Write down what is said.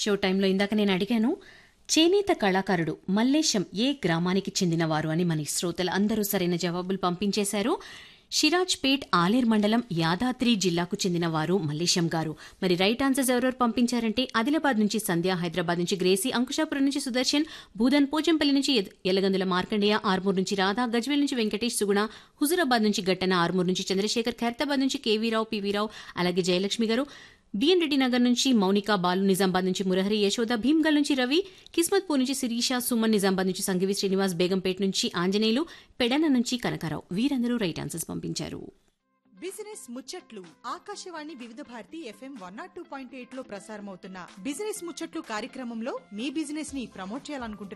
show టైంలో ఇందాక నేను అడిగాను చేనేత కళాకారుడు మల్లేశం ఏ గ్రామానికి చెందినవారు అని మన శ్రోతలు అందరూ సరైన జవాబులు పంపించేశారు షిరాజ్పేట్ ఆలేర్ మండలం యాదాద్రి జిల్లాకు చెందిన వారు మల్లేశం గారు మరి రైట్ ఆన్సర్స్ ఎవరెవరు పంపించారంటే ఆదిలాబాద్ నుంచి సంధ్య హైదరాబాద్ నుంచి గ్రేసీ అంకుశాపురం నుంచి సుదర్శన్ భూదన్ పోచంపల్లి నుంచి ఎద్- ఎలగందుల మార్కండేయ ఆర్మూర్ నుంచి రాధా గజ్వేల్ నుంచి వెంకటేష్ సుగుణ హుజురాబాద్ నుంచి గట్టన ఆర్మూర్ నుంచి చంద్రశేఖర్ ఖైరతాబాద్ నుంచి కేవీరావు పివీరావు అలాగే జయలక్ష్మి గారు బిఎన్ రెడ్డి నగర్ నుంచి మౌనిక బాలు నిజామాబాద్ నుంచి మురహరి యశోద భీమ్గల్ నుంచి రవి కిస్మత్పూర్ నుంచి శిరీష సుమన్ నిజామాబాద్ నుంచి సంగివి శ్రీనివాస్ బేగంపేట నుంచి ఆంజనేయులు పెడన నుంచి కనకారావు వీరందరూ రైట్ ఆన్సర్స్ పంపించారు బిజినెస్ ముచ్చట్లు Akashvani Vividh Bharati F M one nought two point eight లో ప్రసారమవుతున్న బిజినెస్ ముచ్చట్లు కార్యక్రమంలో మీ బిజినెస్ ని ప్రమోట్ చేయాలనుకుంటున్నారా